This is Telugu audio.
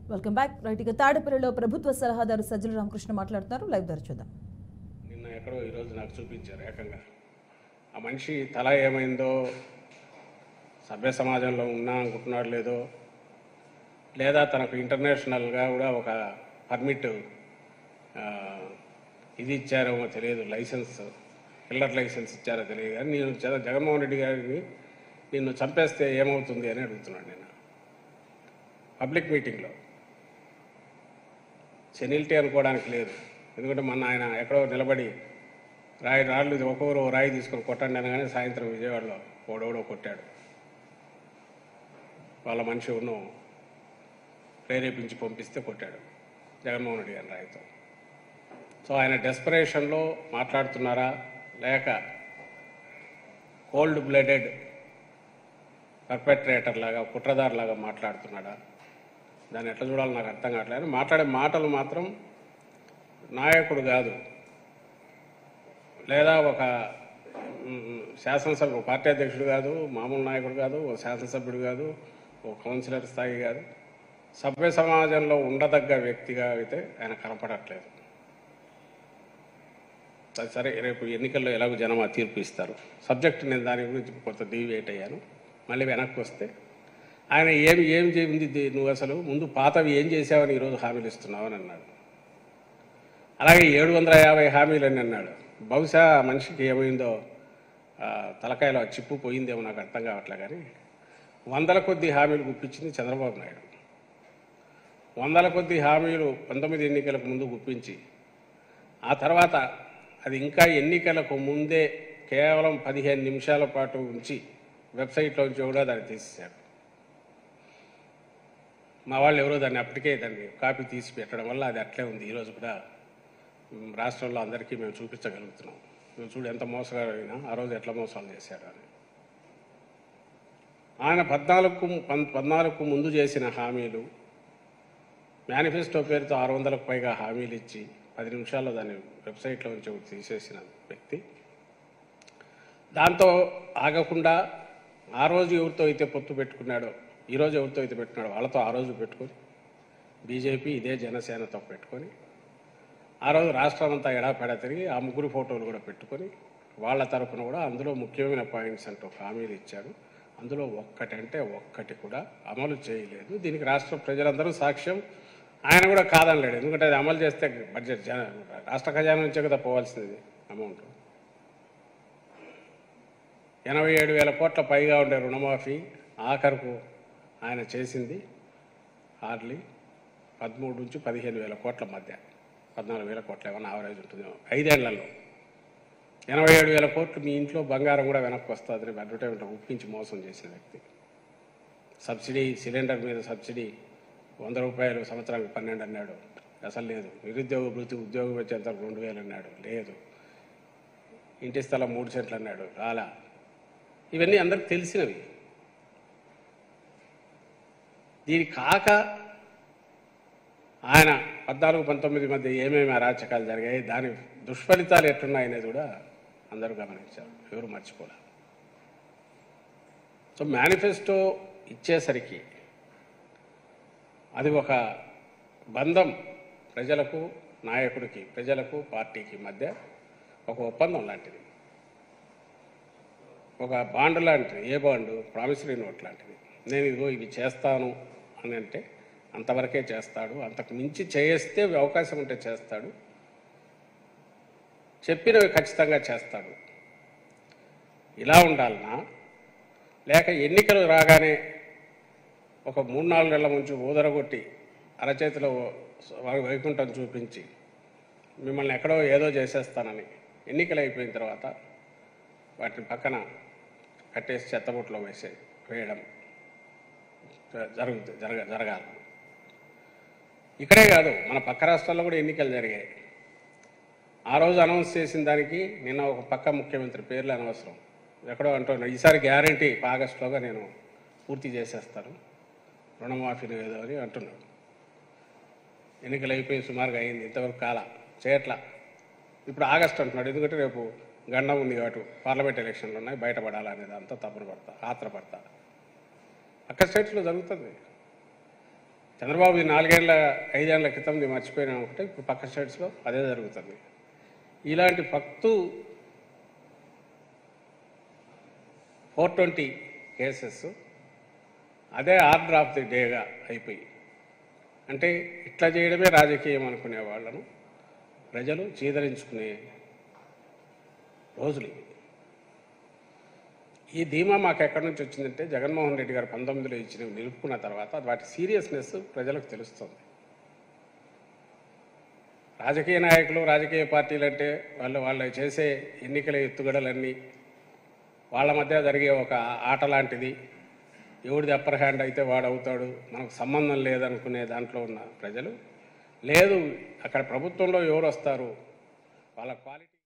వెల్కమ్ బ్యాక్ రైట్ ఇక తాడేపల్లిలో ప్రభుత్వ సలహాదారు సజ్జల రామకృష్ణ మాట్లాడుతున్నారు లైవ్ ద్వారా చూద్దాం నిన్న ఎక్కడో ఈరోజు నాకు చూపించారు ఏకంగా ఆ మనిషి తల ఏమైందో సభ్య సమాజంలో ఉన్నా అనుకుంటున్నాడు లేదో లేదా తనకు ఇంటర్నేషనల్గా కూడా ఒక పర్మిట్ ఆ, ఇది ఇచ్చారేమో తెలియదు లైసెన్స్ పిల్లర్ లైసెన్స్ ఇచ్చారో తెలియదు కానీ నేను జగ- జగన్మోహన్ రెడ్డి గారిని నిన్ను చంపేస్తే ఏమవుతుంది అని అడుగుతున్నాడు నేను పబ్లిక్ మీటింగ్లో సెనిల్టీ అనుకోవడానికి లేదు ఎందుకంటే మొన్న ఆయన ఎక్కడో నిలబడి రాయి రాళ్ళు ఒక్కొక్కరు ఓ రాయి తీసుకొని కొట్టండి అనగానే సాయంత్రం విజయవాడలో ఓడోడో కొట్టాడు వాళ్ళ మనిషి ఉన్ను ప్రేరేపించి పంపిస్తే కొట్టాడు జగన్మోహన్ రెడ్డి గారి రాయితో సో ఆయన డెస్పరేషన్లో మాట్లాడుతున్నారా లేక కోల్డ్ బ్లడెడ్ పర్పెట్రేటర్ లాగా కుట్రదారు లాగా మాట్లాడుతున్నాడా దాన్ని ఎట్లా చూడాలో నాకు అర్థం కావట్లేదు మాట్లాడే మాటలు మాత్రం నాయకుడు కాదు లేదా ఒక మ్, శాసనసభ పార్టీ అధ్యక్షుడు కాదు మామూలు నాయకుడు కాదు ఓ శాసనసభ్యుడు కాదు ఓ కౌన్సిలర్ స్థాయి కాదు సభ్య సమాజంలో ఉండదగ్గ వ్యక్తిగా అయితే ఆయన కనపడట్లేదు సరే, సరే రేపు ఎన్నికల్లో ఎలాగో జనం ఆ తీర్పు ఇస్తారు సబ్జెక్ట్ నేను దాని గురించి కొంత డీవియేట్ అయ్యాను మళ్ళీ వెనక్కి వస్తే ఆయన ఏమి ఏం చేయింది ది- నువ్వు అసలు ముందు పాతవి ఏం చేసావని ఈరోజు హామీలు ఇస్తున్నావు అని అన్నాడు అలాగే ఏడు వందల యాభై హామీలు అని అన్నాడు బహుశా ఆ మనిషికి ఏమైందో ఆ, తలకాయలో ఆ చిప్పు పోయిందేమో నాకు అర్థం కావట్లే కానీ వందల కొద్ది హామీలు గుప్పించింది చంద్రబాబు నాయుడు వందల కొద్ది హామీలు పంతొమ్మిది ఎన్నికలకు ముందు గుప్పించి ఆ తర్వాత అది ఇంకా ఎన్నికలకు ముందే కేవలం పదిహేను నిమిషాల పాటు ఉంచి వెబ్సైట్లోంచి కూడా దాన్ని తీసేశాడు మా వాళ్ళు ఎవరో దాన్ని అప్పటికే దాన్ని కాపీ తీసి పెట్టడం వల్ల అది అట్లే ఉంది ఈరోజు కూడా మ్, రాష్ట్రంలో అందరికీ మేము చూపించగలుగుతున్నాం మేము చూడు ఎంత మోసగారైనా ఆ రోజు ఎట్లా మోసాలు చేశాడు అని ఆయన పద్నాలుగు పన్- పద్నాలుగుకు ముందు చేసిన హామీలు మేనిఫెస్టో పేరుతో ఆరు వందలకు పైగా హామీలు ఇచ్చి పది నిమిషాల్లో దాన్ని వెబ్సైట్లో నుంచి ఒకటి తీసేసిన వ్యక్తి దాంతో ఆగకుండా ఆ రోజు ఎవరితో అయితే పొత్తు పెట్టుకున్నాడో ఈ రోజు ఎవరితో అయితే పెట్టుకున్నాడో వాళ్ళతో ఆ రోజు పెట్టుకొని బీజేపీ ఇదే జనసేనతో పెట్టుకొని ఆ రోజు రాష్ట్రం అంతా ఎడాపెడా తిరిగి ఆ ముగ్గురు ఫోటోలు కూడా పెట్టుకొని వాళ్ళ తరపున కూడా అందులో ముఖ్యమైన పాయింట్స్ అంటూ హామీలు ఇచ్చాడు అందులో ఒక్కటంటే ఒక్కటి కూడా అమలు చేయలేదు దీనికి రాష్ట్ర ప్రజలందరూ సాక్ష్యం ఆయన కూడా కాదనలేడు ఎందుకంటే అది అమలు చేస్తే బడ్జెట్ జన రాష్ట్ర ఖజానా నుంచే కదా పోవాల్సింది అమౌంట్ ఎనభై ఏడు వేల కోట్ల పైగా ఉండే రుణమాఫీ ఆఖరుకు ఆయన చేసింది హార్డ్లీ పదమూడు నుంచి పదిహేను వేల కోట్ల మధ్య పద్నాలుగు వేల కోట్ల ఏమన్నా ఆవరేజ్ ఉంటుందేమో ఐదేళ్లలో ఎనభై ఏడు వేల కోట్లు మీ ఇంట్లో బంగారం కూడా వెనక్కి వస్తుందని అడ్వర్టైజ్మెంట్ ఒప్పించి మోసం చేసిన వ్యక్తి సబ్సిడీ సిలిండర్ మీద సబ్సిడీ వంద రూపాయలు సంవత్సరానికి పన్నెండు అన్నాడు అసలు లేదు నిరుద్యోగ వృత్తి ఉద్యోగం వచ్చేంత రెండు వేలు అన్నాడు లేదు ఇంటి స్థలం మూడు సెంట్లు అన్నాడు రాలా ఇవన్నీ అందరికి తెలిసినవి దీని కాక ఆయన పద్నాలుగు పంతొమ్మిది మధ్య ఏమేమి అరాచకాలు జరిగాయి దాని దుష్ఫలితాలు ఎట్లున్నాయనేది కూడా అందరూ గమనించారు ఎవరు మర్చిపోలే సో మేనిఫెస్టో ఇచ్చేసరికి అది ఒక బంధం ప్రజలకు నాయకుడికి ప్రజలకు పార్టీకి మధ్య ఒక ఒప్పందం లాంటిది ఒక బాండ్ లాంటిది ఏ బాండు ప్రామిసరీ నోట్ లాంటిది నేను ఇదిగో ఇవి చేస్తాను అని అంటే అంతవరకే చేస్తాడు అంతకు మించి చేస్తే అవకాశం ఉంటే చేస్తాడు చెప్పినవి ఖచ్చితంగా చేస్తాడు ఇలా ఉండాలనా లేక ఎన్నికలు రాగానే ఒక మూడు నాలుగు నెలల ముంచి ఊదరగొట్టి అరచేతిలో వై- వైకుంఠం చూపించి మిమ్మల్ని ఎక్కడో ఏదో చేసేస్తానని ఎన్నికలు అయిపోయిన తర్వాత వాటిని పక్కన కట్టేసి చెత్తబుట్లో వేసే వేయడం జరుగుతుంది జరగ జరగాలి ఇక్కడే కాదు మన పక్క రాష్ట్రాల్లో కూడా ఎన్నికలు జరిగాయి ఆ రోజు అనౌన్స్ చేసిన దానికి నిన్న ఒక పక్క ముఖ్యమంత్రి పేర్లు అనవసరం ఎక్కడో అంటున్నాడు ఈసారి గ్యారంటీ ఆగస్టులోగా నేను పూర్తి చేసేస్తాను రుణమాఫీని ఏదో అని అంటున్నాడు ఎన్నికలు అయిపోయి సుమారుగా అయింది ఇంతవరకు కాల చేయట్లా ఇప్పుడు ఆగస్ట్ అంటున్నాడు ఎందుకంటే రేపు గండం ఉంది కాబట్టి పార్లమెంట్ ఎలక్షన్లు ఉన్నాయి బయటపడాలనేది అంతా తప్పున పడతా ఆత్రపడతా అక్కడ స్టేట్స్లో జరుగుతుంది చంద్రబాబు ఈ నాలుగేళ్ల ఐదేళ్ల క్రితం మర్చిపోయినా ఒకటే ఇప్పుడు పక్క స్టేట్స్లో అదే జరుగుతుంది ఇలాంటి ఫక్తు ఫోర్ ట్వంటీ కేసెస్ అదే ఆర్డర్ ఆఫ్ ది డేగా అయిపోయి అంటే ఇట్లా చేయడమే రాజకీయం అనుకునే వాళ్ళను ప్రజలు చీదరించుకునే రోజులు ఇవి ఈ ధీమా మాకు ఎక్కడి నుంచి వచ్చిందంటే జగన్మోహన్ రెడ్డి గారు పంతొమ్మిదిలో ఇచ్చిన నిలుపుకున్న తర్వాత వాటి సీరియస్నెస్ ప్రజలకు తెలుస్తుంది రాజకీయ నాయకులు రాజకీయ పార్టీలు అంటే వాళ్ళు వాళ్ళు చేసే ఎన్నికల ఎత్తుగడలన్నీ వాళ్ళ మధ్య జరిగే ఒక ఆట లాంటిది ఎవడిది అప్పర్ హ్యాండ్ అయితే వాడు అవుతాడు మనకు సంబంధం లేదనుకునే దాంట్లో ఉన్న ప్రజలు లేదు అక్కడ ప్రభుత్వంలో ఎవరు వస్తారు వాళ్ళ క్వాలిటీ